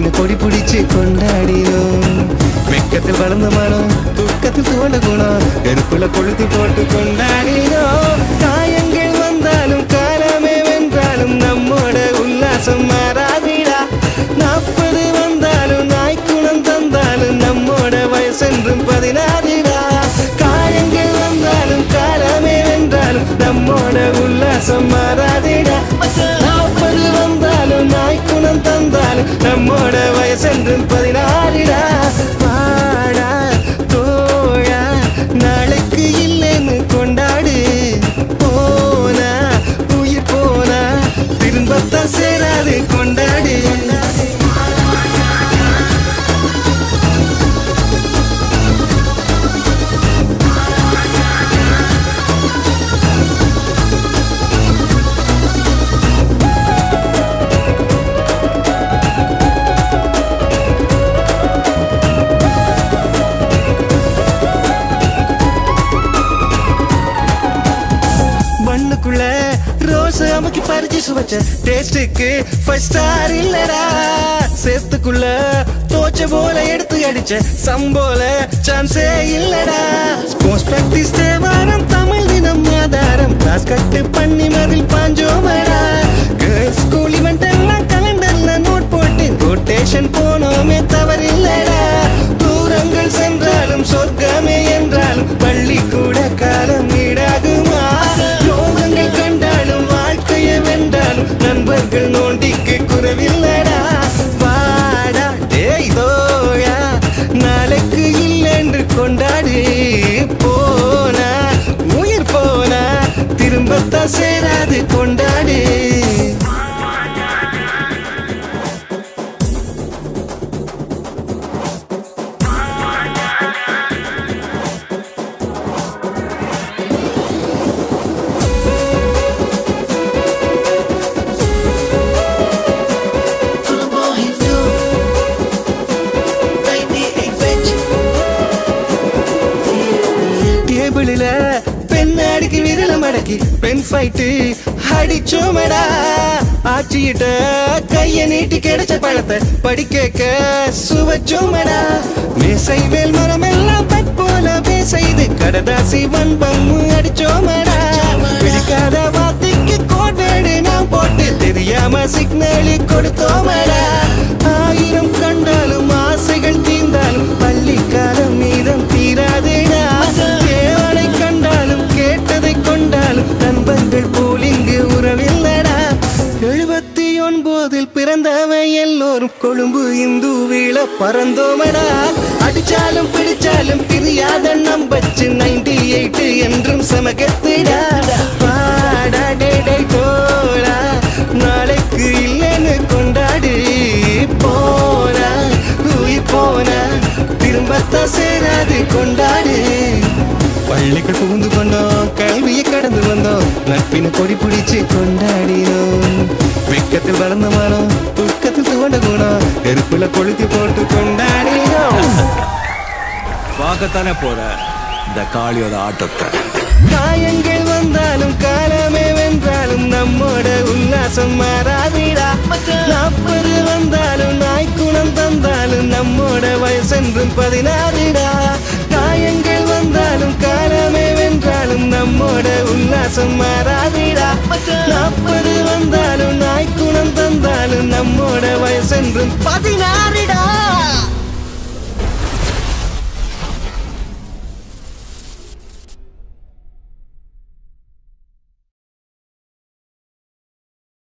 நட்பின கொடி பிடிச்சு கொண்டாடினோம் வெக்கத்தில் வளர்ந்த மனம் துக்கத்தில் துவண்ட குணம் கருப்புல கொளுத்தி போட்டு கொண்டாடினோம் காயங்கள் வந்தாலும் காலமே வென்றாலும் நம்மோட உல்லாசம் மாறாதிடா நாற்பது வந்தாலும் நாய்க்குணம் தந்தாலும் நம்மோட வயசென்றும் பதினாறுடா காயங்கள் வந்தாலும் காலமே வென்றாலும் நம்மோட உல்லாசம் மாறாதிடா நாற்பது வந்தாலும் நாய்க்குணம் தந்தாலும் நம்மோட வயசென்றும் பதினாறுடா பாடா தோழா நாளைக்கு இல்லைன்னு கொண்டாடு போனா உயிர் போனா திரும்பத்தான் சேராது கொண்டாடு பண்ணுக்குள்ள ரோஸ் அமுக்கி பறிச்சு சுவைச்ச டேஸ்டுக்கு ஃபர்ஸ்ட் ஸ்டார் இல்லடா சேத்துக்குள்ள தோச்ச போல எடுத்து அடிச்ச சம்போல சான்ஸே இல்லடா ஸ்போர்ட்ஸ் பிராக்டிஸ் தேவாரம் தமிழ் தினம் ஆதாரம் கிளாஸ் கட்டு பண்ணி மதில் பாஞ்சோமடா கேர்ள்ஸ் ஸ்கூல் இவெண்ட் எல்லாம் கலண்டர்ல நோட் போட்டு ரொட்டேஷன் போனோமே தவறில்லடா தூரங்கள் சென்றாலும் சொர்க்கமே என்றாலும் பள்ளி கூட காலம் ஈடாகுமா யோகங்கள் கண்டாலும் வாழ்க்கையை வென்றாலும் நண்பர்கள் நோண்டிக்கு குறவில்லடா வாடா டேய் தோழா நாளைக்கு இல்லைன்று கொண்டாடு போனா உயிர் போனா திரும்பத்தான் சேராது கொண்டாடு டேபிளில பெண் அடிக்கி விரல மடக்கி பெண் ஃபைட்டு அடிச்சோமடா ஆச்சியிட்ட கைய நீட்டி கிடைச்ச பழத்தை படிக்க சுவச்சோமடா மேசை மேல் மரம் எல்லாம் பட் போல பேசைது கடதாசி வன்பம் அடிச்சோமடா பிடிக்காத வார்த்தைக்கு கோட் வேடு நாம் போட்டு தெரியாம சிக்னல் கொடுத்தோமடா ஆயிரம் கண்டாலும் ஆசைகள் தீர்ந்தாலும் பள்ளிக்காலம் மீதம் தீராதேடா தேவனை கண்டாலும் கேட்டதை கொண்டாலும் நண்பர்கள் போல் இங்கு உறவில்லடா எழுபத்தி ஒன்பதில் பிறந்தவன் எல்லோரும் கொழும்பு இந்து வீழ பறந்தோமடா அடிச்சாலும் பிடிச்சாலும் பிரியாத நம்பச்சு நைன்டி எயிட் என்றும் சமகத்திடா பாடா டேடை தோழா நாளைக்கு இல்லைன்னு கொண்டாடு போனா உயிர் போனா திரும்பத்தான் சேராது கொண்டாடு பள்ளிகள் புகுந்து கொண்டோம் கல்வியை கடந்து வந்தோம் நட்பின கொடி பிடிச்சு கொண்டாடினோம் வெக்கத்தில் வளர்ந்த மனம் துக்கத்தில் துவண்ட குணம் கருப்புல கொளுத்தி போட்டு கொண்டாடினோம் பார்க்கத்தானே போற இந்த காளியோட ஆட்டத்தை காயங்கள் வந்தாலும் காலமே வென்றாலும் நம்மோட உல்லாசம் மாறாதிடா நாற்பது வந்தாலும் நாய்க்குணம் தந்தாலும் நம்மோட வயசென்றும் பதினாறுடா காயங்கள் வந்தாலும் காலமே வென்றாலும் நம்மோட உல்லாசம் மாறாதிடா நாற்பது வந்தாலும் நாய்க்குணம் தந்தாலும் நம்மோட வயசென்றும் பதினாறு